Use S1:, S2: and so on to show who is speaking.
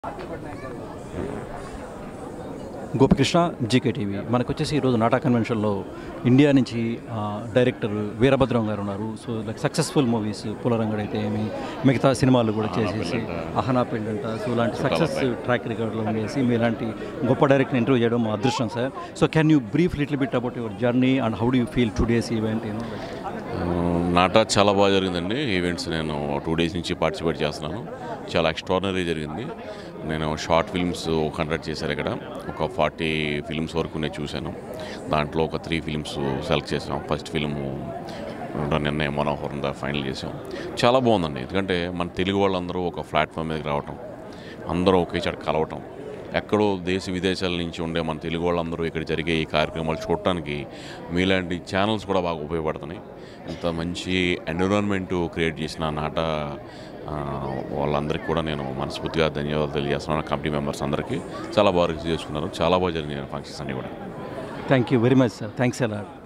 S1: Gopikrishna GK TV మనకు వచ్చేసి ఈరోజు నాటా కన్వెన్షన్లో ఇండియా నుంచి ఆ, డైరెక్టర్ వీరభద్రం గారు ఉన్నారు సో లైక్ సక్సెస్ఫుల్ మూవీస్ పులరంగడ్ అయితే ఏమి మిగతా సినిమాలు కూడా చేసేసి అహనా పెళ్ళంట సో ఇలాంటి సక్సెస్ ట్రాక్ రికార్డులో ఉండేసి మీ ఇలాంటి గొప్ప డైరెక్టర్ని ఇంటర్వ్యూ చేయడం మా అదృష్టం sir so can you brief little bit about your journey and how do you feel today's event you know
S2: NATA చాలా బాగా జరిగిందండి ఈవెంట్స్ నేను టూ డేస్ నుంచి పార్టిసిపేట్ చేస్తున్నాను చాలా ఎక్స్ట్రాడినరీ జరిగింది నేను షార్ట్ ఫిల్మ్స్ ఒక హండ్రెడ్ చేశారు ఇక్కడ ఒక ఫార్టీ ఫిల్మ్స్ వరకు నేను చూశాను దాంట్లో ఒక త్రీ ఫిల్మ్స్ సెలెక్ట్ చేసాం ఫస్ట్ ఫిల్మ్ నిన్నే మనోహరం దా ఫైనల్ చేసాం చాలా బాగుందండి ఎందుకంటే మన తెలుగు వాళ్ళందరూ ఒక ప్లాట్ఫామ్ మీదకి రావటం అందరూ ఒకే చోట కలవటం ఎక్కడో దేశ విదేశాల నుంచి ఉండే మన తెలుగు వాళ్ళందరూ ఇక్కడ జరిగే ఈ కార్యక్రమాలు చూడటానికి మీలాంటి ఛానల్స్ కూడా బాగా ఉపయోగపడుతున్నాయి ఇంత మంచి ఎన్విరాన్మెంట్ క్రియేట్ చేసిన నాట ఆ, వాళ్ళందరికీ కూడా నేను మనస్ఫూర్తిగా ధన్యవాదాలు తెలియజేస్తున్నాను కమిటీ మెంబర్స్ అందరికీ చాలా బాగా రిసీవ్ చేసుకున్నారు చాలా బాగా జరిగినాయి ఫంక్షన్స్ అన్నీ కూడా
S1: thank you very much sir thanks ఎలా